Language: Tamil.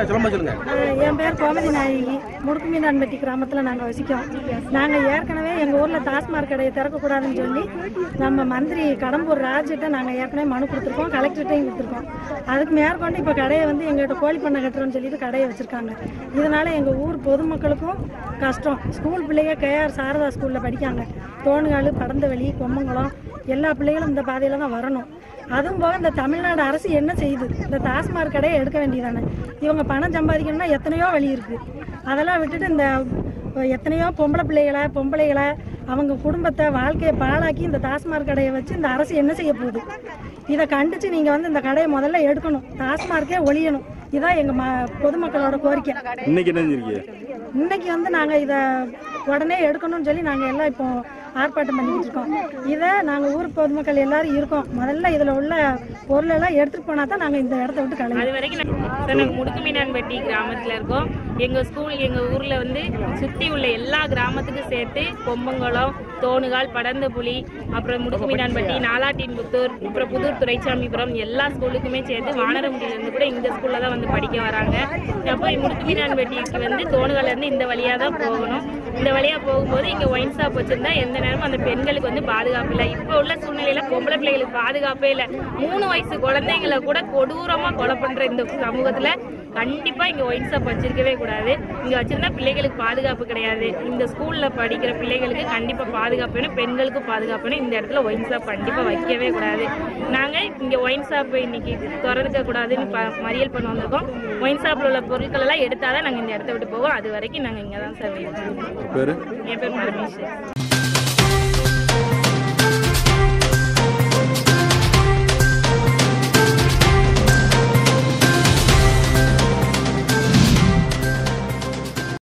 சொல்லுங்க சொல்லுங்க ஆஹ் என் பேர் கோமதி நாயகி முடுக்கு மீனான்பட்டி கிராமத்தில் நாங்கள் வசிக்கோம் நாங்கள் ஏற்கனவே எங்கள் ஊரில் டாஸ்மாக் கடையை திறக்கக்கூடாதுன்னு சொல்லி நம்ம மந்திரி கடம்பூர் ராஜிட்ட நாங்கள் ஏற்கனவே மனு கொடுத்துருக்கோம் கலெக்டர்கிட்டையும் கொடுத்துருக்கோம் அதுக்கு மேற்கொண்டு இப்போ கடையை வந்து எங்கள்கிட்ட கோழி பண்ணை கட்டுறோம்னு சொல்லிட்டு கடையை வச்சுருக்காங்க இதனால் எங்கள் ஊர் பொதுமக்களுக்கும் கஷ்டம் ஸ்கூல் பிள்ளைங்க கேஆர் சாரதா ஸ்கூலில் படிக்காங்க தோணுகால் படந்தவெளி கொம்மங்குளம் எல்லா பிள்ளைகளும் இந்த பாதையில் தான் வரணும் அதுவும் போக இந்த தமிழ்நாடு அரசு என்ன செய்யுது இந்த டாஸ்மாக் கடையை எடுக்க வேண்டியதானே இவங்க பணம் சம்பாதிக்கணும்னா எத்தனையோ வழி இருக்கு அதெல்லாம் விட்டுட்டு இந்த எத்தனையோ பொம்பளை பிள்ளைகளை பொம்பளைகளை அவங்க குடும்பத்தை வாழ்க்கையை பாழாக்கி இந்த டாஸ்மாக் கடையை வச்சு இந்த அரசு என்ன செய்ய போகுது இதை கண்டிச்சு நீங்கள் வந்து இந்த கடையை முதல்ல எடுக்கணும் டாஸ்மார்க்கே ஒழியணும் இதான் எங்கள் ம பொதுமக்களோட கோரிக்கை இன்னைக்கு என்ன செஞ்சிருக்கீங்க இன்னைக்கு வந்து நாங்கள் இதை உடனே எடுக்கணும்னு சொல்லி நாங்கள் எல்லாம் இப்போ ஆர்ப்பாட்டம் பண்ணிக்கிட்டு இருக்கோம் இதை நாங்கள் ஊர் பொதுமக்கள் எல்லாரும் இருக்கோம் முதல்ல இதில் உள்ள பொருள் எல்லாம் எடுத்துட்டு போனால் தான் நாங்கள் இந்த இடத்த விட்டு கலையோம் அது வரைக்கும் நாங்க- சார் நாங்கள் முடுக்குமீனான்பட்டி கிராமத்தில் இருக்கோம் எங்கள் ஸ்கூல் எங்கள் ஊரில் வந்து சுற்றி உள்ள எல்லா துறைத்துக்கும் சேர்த்து கொம்பங்குளம் தோணுகால் படந்தபுலி அப்புறம் முடுக்குமீனான்பட்டி நாலாட்டின்புத்தூர் அப்புறம் புதூர் துரைசாமிபுரம் எல்லா ஸ்கூலுக்குமே சேர்த்து வானரமுடியிலேருந்து கூட இந்த ஸ்கூலில் தான் வந்து படிக்க வராங்க அப்போ முடுக்குமீனான்பட்டிக்கு வந்து தோணுகாலேருந்து இந்த வழியாக தான் போகணும் இந்த வழியாக போகும்போது இங்கே ஒயின் ஷாப் வச்சுருந்தா எந்த நேரமும் அந்த பெண்களுக்கு வந்து பாதுகாப்பு இல்லை இப்போ உள்ள சூழ்நிலையில பொம்பளை பிள்ளைகளுக்கு பாதுகாப்பே இல்லை மூணு வயசு குழந்தைங்களை கூட கொடூரமாக கொலை பண்ணுற இந்த சமூகத்தில் கண்டிப்பாக இங்கே ஒயின் ஷாப் வச்சிருக்கவே கூடாது இங்கே வச்சிருந்தா பிள்ளைகளுக்கு பாதுகாப்பு கிடையாது இந்த ஸ்கூலில் படிக்கிற பிள்ளைகளுக்கு கண்டிப்பாக பாதுகாப்பு வேணும் பெண்களுக்கும் பாதுகாப்பு வேணும் இந்த இடத்துல ஒயின் ஷாப் கண்டிப்பாக வைக்கவே கூடாது நாங்கள் இங்கே ஒயின் ஷாப் இன்னைக்கு திறக்க கூடாதுன்னு ப மறியல் பண்ண வந்திருக்கோம் ஒயின் ஷாப்பில் உள்ள பொருட்கள் எல்லாம் எடுத்தால் தான் நாங்கள் இந்த இடத்த விட்டு போவோம் அது வரைக்கும் நாங்கள் இங்கே தான் சார் இருக்கோம். பேரு என் பேர் பரமேஸ்வர்